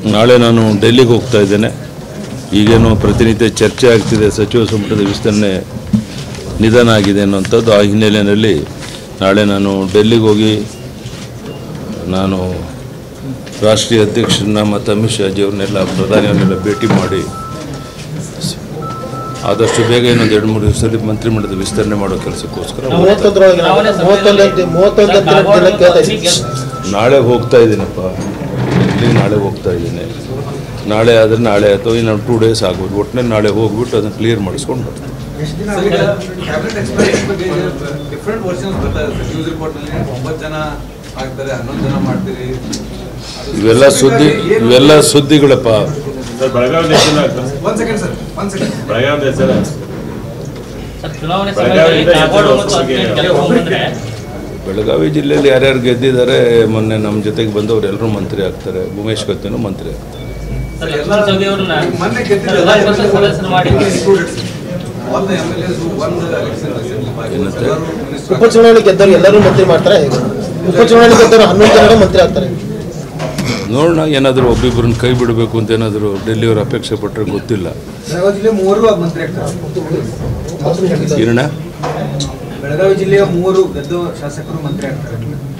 ನಾಳೆ ನಾನು ಡೆಲ್ಲಿಗೆ ಹೋಗ್ತಾ ಇದ್ದೇನೆ ಈಗೇನು ಪ್ರತಿನಿತ್ಯ ಚರ್ಚೆ ಆಗ್ತಿದೆ ಸಚಿವ ಸಂಪುಟದ ವಿಸ್ತರಣೆ ನಿಧನ ಆಗಿದೆ ಅನ್ನುವಂಥದ್ದು ಆ ಹಿನ್ನೆಲೆಯಲ್ಲಿ ನಾಳೆ ನಾನು ಡೆಲ್ಲಿಗೆ ಹೋಗಿ ನಾನು ರಾಷ್ಟ್ರೀಯ ಅಧ್ಯಕ್ಷರನ್ನ ಮತ್ತು ಅಮಿತ್ ಶಾಜಿ ಅವ್ರನ್ನೆಲ್ಲ ಪ್ರಧಾನಿಯವ್ರನ್ನೆಲ್ಲ ಭೇಟಿ ಮಾಡಿ ಆದಷ್ಟು ಬೇಗ ಇನ್ನೊಂದು ಎರಡು ಮೂರು ದಿವಸದಲ್ಲಿ ಮಂತ್ರಿಮಂಡಲದ ವಿಸ್ತರಣೆ ಮಾಡೋ ಕೆಲಸಕ್ಕೋಸ್ಕರ ಮೂವತ್ತೊಂದರೊಳಗೆ ಮೂವತ್ತೊಂದು ಮೂವತ್ತೊಂದು ದಿನ ಕೇಳ್ತಾ ಇದ್ದೀನಿ ನಾಳೆ ಹೋಗ್ತಾ ಇದ್ದೀನಪ್ಪ ಇಲ್ಲಿ ನಾಳೆ ಹೋಗ್ತಾ ಇದ್ದೀನಿ ನಾಳೆ ಆದರೆ ನಾಳೆ ಅಥವಾ ಇನ್ನು ಟೂ ಡೇಸ್ ಆಗ್ಬೋದು ಒಟ್ಟಿನಲ್ಲಿ ನಾಳೆ ಹೋಗ್ಬಿಟ್ಟು ಅದನ್ನು ಕ್ಲಿಯರ್ ಮಾಡಿಸ್ಕೊಂಡು ಬರ್ತೀನಿ ಕ್ಯಾಬಿನೆಟ್ ಎಕ್ಸ್ಪರ್ಟ್ ಬಗ್ಗೆ ಡಿಫ್ರೆಂಟ್ ವರ್ಷನ್ಸ್ ಬರ್ತಾ ಇದೆ ನ್ಯೂಸ್ ರಿಪೋರ್ಟ್ ನಲ್ಲಿ ಒಂಬತ್ತು ಜನ ಆಗ್ತಾರೆ ಹನ್ನೊಂದು ಜನ ಮಾಡ್ತೀರಿ ಅದು ಇವೆಲ್ಲ ಸುದ್ದಿ ಇವೆಲ್ಲ ಸುದ್ದಿಗಳಪ್ಪ ಸರ್ ಬೆಳಗಾವಿ ಹೆಸರು ಒಂದ್ ಸೆಕೆಂಡ್ ಸರ್ ಒಂದ್ ಸೆಕೆಂಡ್ ಬೆಳಗಾವಿ ಹೆಸರು ಸರ್, ಚುನಾವಣೆ ಬೆಳಗಾವಿಯಿಂದ ಸಮಯದಲ್ಲಿ ಕಾಗೋಡು ಹೆಚ್ಚು ಮತ್ತು ಹೊಸದಾಗಿ ಅತ್ತಿಗೆ ಕೆಲಸ ಬಂದ್ರೆ ಬೆಳಗಾವಿ ಜಿಲ್ಲೆಯಲ್ಲಿ ಯಾರ್ಯಾರು ಗೆದ್ದಿದ್ದಾರೆ ಮೊನ್ನೆ ನಮ್ಮ ಜೊತೆಗೆ ಬಂದವರು ಎಲ್ಲರೂ ಮಂತ್ರಿ ಆಗ್ತಾರೆ ಉಮೇಶ್ ಕತ್ತಿನೂ ಮಂತ್ರಿ ಆಗ್ತಾರೆ ಸರ್, ಲಕ್ಷ್ಮಣ ಸವದಿ ಅವ್ರನ್ನ ಮೊನ್ನೆ ಸರ್, ವಿಧಾನ ಪರಿಷತ್ ಸದಸ್ಯರು ಮಾಡಿ all the M L S one election ಏನಂತೆ? ಉಪಚುನಾವಣೆ ಗೆದ್ದವರು ಎಲ್ಲರೂ ಮಂತ್ರಿ ಮಾಡ್ತಾರೆ ಹೇಗೆ ಉಪಚುನಾವಣೆ ಗೆದ್ದವರು ಹನ್ನೊಂದು ಜನ ಮುಖ್ಯಮಂತ್ರಿ ಆಗ್ತಾರೆ ನೋಡೋಣ ಏನಾದರೂ ಒಬ್ಬಿಬ್ಬರನ್ನ ಕೈ ಬಿಡಬೇಕು ಅಂತ ಏನಾದರೂ ಡೆಲ್ಲಿಯವರು ಅಪೇಕ್ಷೆ ಪಟ್ಟರೆ ಗೊತ್ತಿಲ್ಲ ಬೆಳಗಾವಿ ಜಿಲ್ಲೆ ಮೂವರು ಮಂತ್ರಿ ಆಗ್ತಾರೆ ಕಿರಣ ಬೆಳಗಾವಿ ಜಿಲ್ಲೆಯ ಮೂವರು ಗೆದ್ದ ಶಾಸಕರು ಮಂತ್ರಿ ಆಗ್ತಾರೆ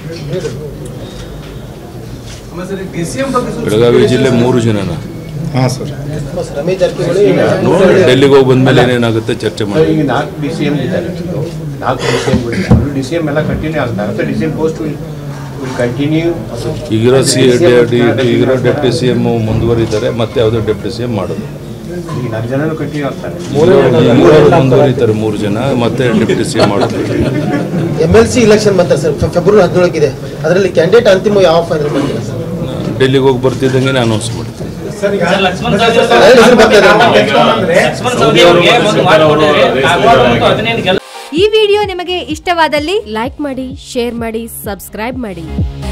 ಆಮೇಲೆ ಸರ್ ಡಿ ಸಿ ಎಂ ಬಗ್ಗೆ ಸ್ವಲ್ಪ ಬೆಳಗಾವಿ ಜಿಲ್ಲೆ ಮೂರು ಜನನ ರಮೇಶ್ ಜಾರಕಿಹೊಳಿ ನೋಡಿ ಡೆಲ್ಲಿಗೆ ಹೋಗಿ ಬಂದಮೇಲೆ ಏನೇನಾಗುತ್ತೆ ಚರ್ಚೆ ಮಾಡಿ ಈಗ ನಾಲ್ಕು ಡಿ ಸಿ ಎಮ್ ಇದ್ದಾರೆ ನಾಲ್ಕು ಡಿ ಸಿ ಎಮ್ಗಳಿದ್ದಾರೆ ಅವರು ಡಿ ಸಿ ಎಮ್ ಎಲ್ಲ ಕಂಟಿನ್ಯೂ ಆಗ್ತಾರೆ so D C M post will will continue ಈಗಿರೋ ಸಿ ಈಗಿರೋ ಡೆಪ್ಟಿ ಸಿ ಎಮ್ ಮುಂದುವರಿತಾರೆ ಮತ್ತೆ ಯಾವುದೋ ಡೆಪ್ಟಿ ಸಿ ಎಮ್ ಮಾಡೋದು ಈಗ ನಾಲ್ಕು ಜನರು ಕಂಟಿನ್ಯೂ ಆಗ್ತಾರೆ ಮೂರು ಮುಂದುವರಿತಾರೆ ಮೂರು ಜನ ಮತ್ತೆ ಡೆಪ್ಟಿ ಸಿ ಎಮ್ ಮಾಡೋದು ಎಮ್ ಎಲ್ ಸಿ ಇಲೆಕ್ಷನ್ ಬಂತಾರೆ ಸರ್ ಫೆ- ಫೆಬ್ರವರಿ ಹದಿನೇಳಕ್ಕಿದೆ ಅದರಲ್ಲಿ ಕ್ಯಾಂಡಿಡೇಟ್ ಅಂತಿಮ ಯಾವ ಫೈನಲ್ ಮಾಡ್ತೀರಾ ಸರ್ ಡೆಲ್ಲಿಗೆ ಹೋಗಿ ಬರ್ತಿದ್ದಂಗೆ ಅನೌನ್ಸ್ ಮಾಡ್ತೀನಿ ಸರ್, ಲಕ್ಷ್ಮಣ ಸವದಿ ಅವ್ರು- ಎರಡು ಹೆಸರು ಬರ್ತಾ ಇದೆ. ಲಕ್ಷ್ಮಣ ಸವದಿ ಅವ್ರಿಗೆ ಒಂದು ಮಾತು ಕೊಟ್ಟಿದ್ದಾರೆ. ಕಾಗೋಡು ಮತ್ತು ಹದಿನೈದು ಗೆಲ್ಲ ಈ ವಿಡಿಯೋ ನಿಮಗೆ ಇಷ್ಟವಾದಲ್ಲಿ ಲೈಕ್ ಮಾಡಿ ಶೇರ್ ಮಾಡಿ ಸಬ್ಸ್ಕ್ರೈಬ್ ಮಾಡಿ